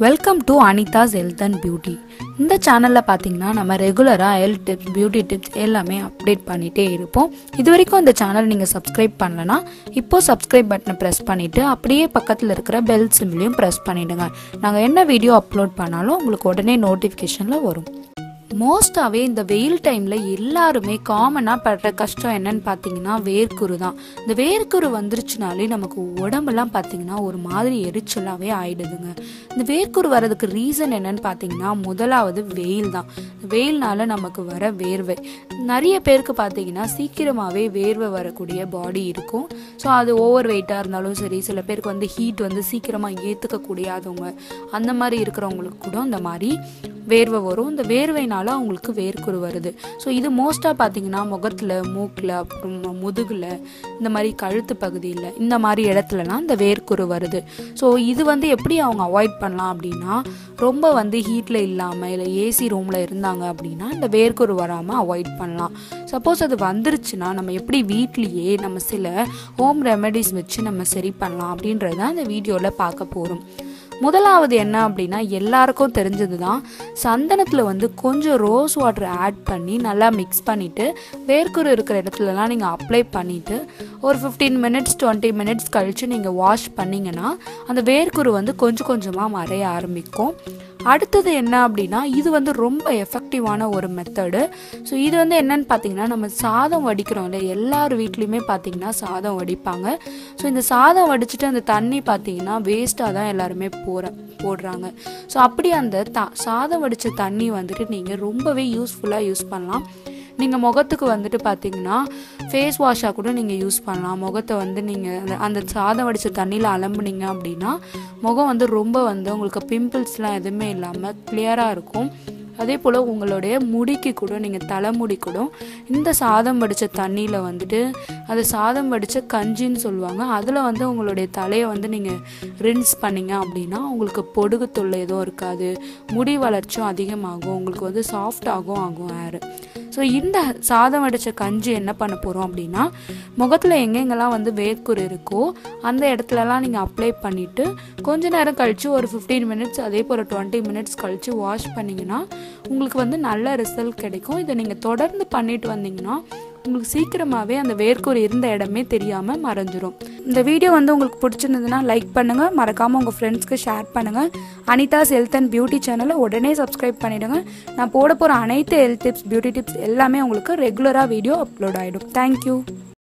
welcome to Anitha's health and beauty இந்த சேனலில் பார்த்தீங்கன்னா நம்ம ரெகுலராக ஹெல்த் டிப்ஸ் பியூட்டி டிப்ஸ் எல்லாமே அப்டேட் பண்ணிகிட்டே இருப்போம் இது வரைக்கும் இந்த சேனல் நீங்கள் சப்ஸ்கிரைப் பண்ணலனா இப்போ சப்ஸ்கிரைப் பட்டனை ப்ரெஸ் பண்ணிவிட்டு அப்படியே பக்கத்தில் இருக்கிற பெல் சிம்லையும் ப்ரெஸ் பண்ணிவிடுங்க நாங்கள் என்ன வீடியோ அப்லோட் பண்ணாலும் உங்களுக்கு உடனே நோட்டிஃபிகேஷனில் வரும் மோஸ்டாகவே இந்த வெயில் டைமில் எல்லாருமே காமனாக படுற கஷ்டம் என்னன்னு பார்த்தீங்கன்னா வேர்க்குரு தான் இந்த வேர்க்குரு வந்துருச்சுனாலே நமக்கு உடம்பெல்லாம் பார்த்தீங்கன்னா ஒரு மாதிரி எரிச்சலாகவே ஆயிடுதுங்க இந்த வேர்க்குரு வர்றதுக்கு ரீசன் என்னன்னு பார்த்தீங்கன்னா முதலாவது வெயில் தான் வெயில்னால நமக்கு வர வேர்வை நிறைய பேருக்கு பார்த்தீங்கன்னா சீக்கிரமாகவே வேர்வை வரக்கூடிய பாடி இருக்கும் ஸோ அது ஓவர் வெயிட்டாக இருந்தாலும் சரி சில பேருக்கு வந்து ஹீட் வந்து சீக்கிரமாக ஏற்றுக்க கூடியாதவங்க அந்த மாதிரி இருக்கிறவங்களுக்கு கூட இந்த மாதிரி வேர்வை வரும் இந்த வேர்வைனால அவங்களுக்கு வேர்க்குரு வருது ஸோ இது மோஸ்ட்டாக பார்த்தீங்கன்னா முகத்தில் மூக்கில் அப்புறம் முதுகில் இந்த மாதிரி கழுத்து பகுதியில் இந்த மாதிரி இடத்துலலாம் இந்த வேர்க்குரு வருது ஸோ இது வந்து எப்படி அவங்க அவாய்ட் பண்ணலாம் அப்படின்னா ரொம்ப வந்து ஹீட்டில் இல்லாமல் இல்லை ஏசி ரூமில் இருந்தாங்க அப்படின்னா இந்த வேர்க்குரு வராமல் அவாய்ட் பண்ணலாம் சப்போஸ் அது வந்துருச்சுன்னா நம்ம எப்படி வீட்லேயே நம்ம சில ஹோம் ரெமெடிஸ் வச்சு நம்ம சரி பண்ணலாம் அப்படின்றத இந்த வீடியோவில் பார்க்க போகிறோம் முதலாவது என்ன அப்படின்னா எல்லாருக்கும் தெரிஞ்சது தான் சந்தனத்தில் வந்து கொஞ்சம் ரோஸ் வாட்டர் ஆட் பண்ணி நல்லா மிக்ஸ் பண்ணிவிட்டு வேர்க்குரு இருக்கிற இடத்துலலாம் நீங்கள் அப்ளை பண்ணிவிட்டு ஒரு ஃபிஃப்டீன் மினிட்ஸ் டுவெண்ட்டி மினிட்ஸ் கழித்து நீங்கள் வாஷ் பண்ணிங்கன்னா அந்த வேர்க்குரு வந்து கொஞ்சம் கொஞ்சமாக மறைய ஆரம்பிக்கும் அடுத்தது என்ன அப்படின்னா இது வந்து ரொம்ப எஃபெக்டிவான ஒரு மெத்தடு ஸோ இது வந்து என்னன்னு பார்த்தீங்கன்னா நம்ம சாதம் வடிக்கிறோம் இல்லை எல்லார் வீட்லேயுமே பார்த்தீங்கன்னா சாதம் வடிப்பாங்க ஸோ இந்த சாதம் வடிச்சிட்டு அந்த தண்ணி பார்த்தீங்கன்னா வேஸ்ட்டாக தான் எல்லாருமே போகிற போடுறாங்க ஸோ அப்படி அந்த த சாதம் வடித்த தண்ணி வந்துட்டு நீங்கள் ரொம்பவே யூஸ்ஃபுல்லாக யூஸ் பண்ணலாம் நீங்கள் முகத்துக்கு வந்துட்டு பார்த்தீங்கன்னா ஃபேஸ் வாஷாக கூட நீங்கள் யூஸ் பண்ணலாம் முகத்தை வந்து நீங்கள் அந்த அந்த சாதம் வடித்த தண்ணியில் அலம்புனீங்க அப்படின்னா முகம் வந்து ரொம்ப வந்து உங்களுக்கு பிம்பிள்ஸ்லாம் எதுவுமே இல்லாமல் கிளியராக இருக்கும் அதே போல் உங்களுடைய முடிக்கு கூட நீங்கள் தலைமுடி கூட இந்த சாதம் வடித்த தண்ணியில் வந்துட்டு அது சாதம் வடித்த கஞ்சின்னு சொல்லுவாங்க அதில் வந்து உங்களுடைய தலையை வந்து நீங்கள் ரின்ஸ் பண்ணீங்க அப்படின்னா உங்களுக்கு பொடுகு தொல்லை எதுவும் இருக்காது முடி வளர்ச்சியும் அதிகமாகும் உங்களுக்கு வந்து சாஃப்டாகவும் ஆகும் ஹேர் ஸோ இந்த சாதம் வடித்த கஞ்சி என்ன பண்ண போகிறோம் அப்படின்னா முகத்தில் எங்கெங்கெல்லாம் வந்து வேர்க்குரு இருக்கோ அந்த இடத்துலலாம் நீங்கள் அப்ளை பண்ணிவிட்டு கொஞ்ச நேரம் கழித்து ஒரு ஃபிஃப்டீன் மினிட்ஸ் அதே போல் டுவெண்ட்டி மினிட்ஸ் கழித்து வாஷ் பண்ணிங்கன்னா உங்களுக்கு வந்து நல்ல ரிசல்ட் கிடைக்கும் இதை நீங்கள் தொடர்ந்து பண்ணிட்டு வந்தீங்கன்னா உங்களுக்கு சீக்கிரமாகவே அந்த வேர்க்குரு இருந்த இடமே தெரியாமல் மறைஞ்சிரும் இந்த வீடியோ வந்து உங்களுக்கு பிடிச்சிருந்ததுன்னா லைக் பண்ணுங்கள் மறக்காமல் உங்கள் ஃப்ரெண்ட்ஸ்க்கு ஷேர் பண்ணுங்கள் அனிதாஸ் ஹெல்த் அண்ட் பியூட்டி சேனலை உடனே சப்ஸ்கிரைப் பண்ணிவிடுங்க நான் போட போகிற அனைத்து ஹெல்த் டிப்ஸ் பியூட்டி டிப்ஸ் எல்லாமே உங்களுக்கு ரெகுலராக வீடியோ அப்லோட் ஆகிடும் தேங்க்யூ